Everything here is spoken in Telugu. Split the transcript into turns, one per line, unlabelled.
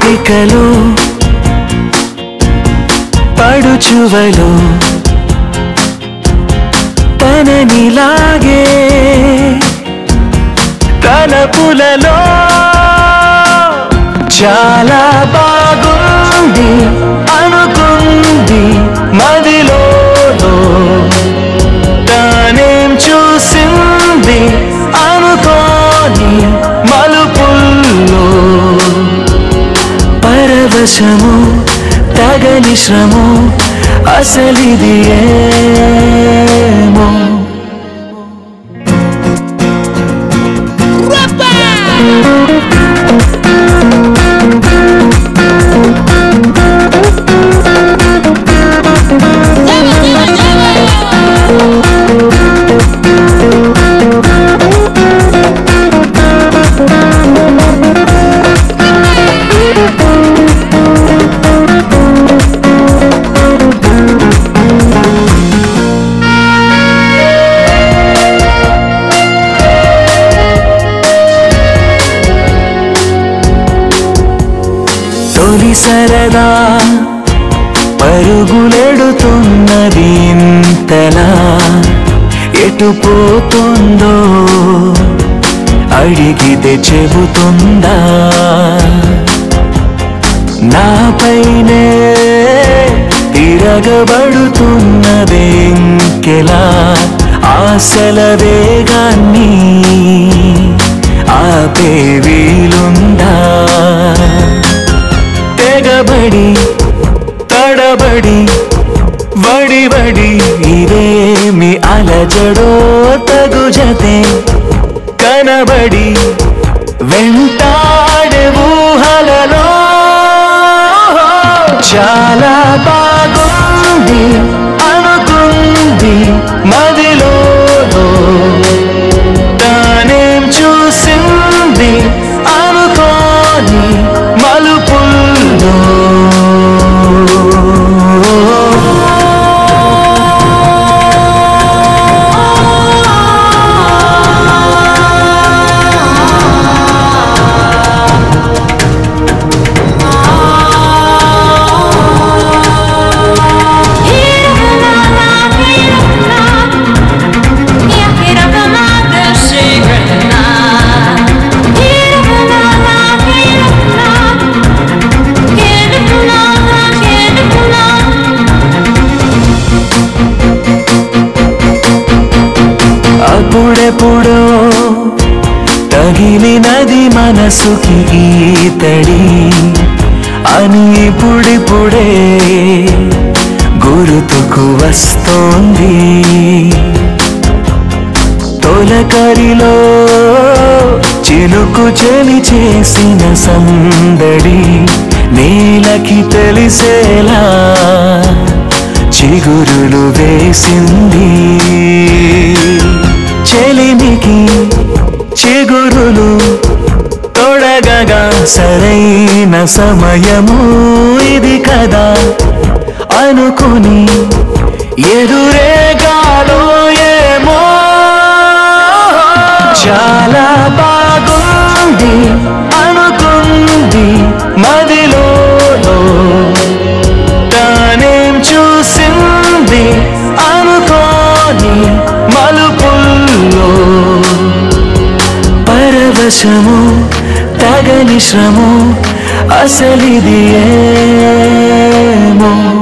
పట్టికలో పడుచువలో తననిలాగే తలపులలో చాలా బాగుంది అనుకుంది మదిలో తానేం చూసింది అనుకోని మలుపుల్లో పరవశము తగని శ్రము అసలిది ఏమో తొలి సరదా పరుగులెడుతున్నది ఇంతలా ఎటు పోతుందో అడిగితే చెబుతుందా నాపైనే తిరగబడుతున్నదే ఇంకెలా ఆశల వేగాన్ని ఆపే వీలుందా తెగబడి తడబడి వడి వడి ఇదేమి అలజడో తగు జతే కనబడి వెంటాడే ఊహలలో చాలా బాగుంది అనుకుంది మదిలో తానేం చూసింది అనుకోని మలుపుల్లో అప్పుడెప్పుడో తగిలినది మనసుకి ఈతడి అని ఇప్పుడిప్పుడే గుర్తుకు వస్తోంది తొలకరిలో చినుకు చెలి చేసిన సందడి నేలకి తెలిసేలా చిగురులు వేసింది చెలిమికి చిగురులు తొడగగా సరైన సమయము ఇది కదా అనుకుని ఎదురేగాలో ఏమో చాలా బాగుంది అనుకుంది మదిలో తానేం చూసింది అనుకోని మలుపుల్లో పరవశము తగని శ్రము అసలిది ఏమో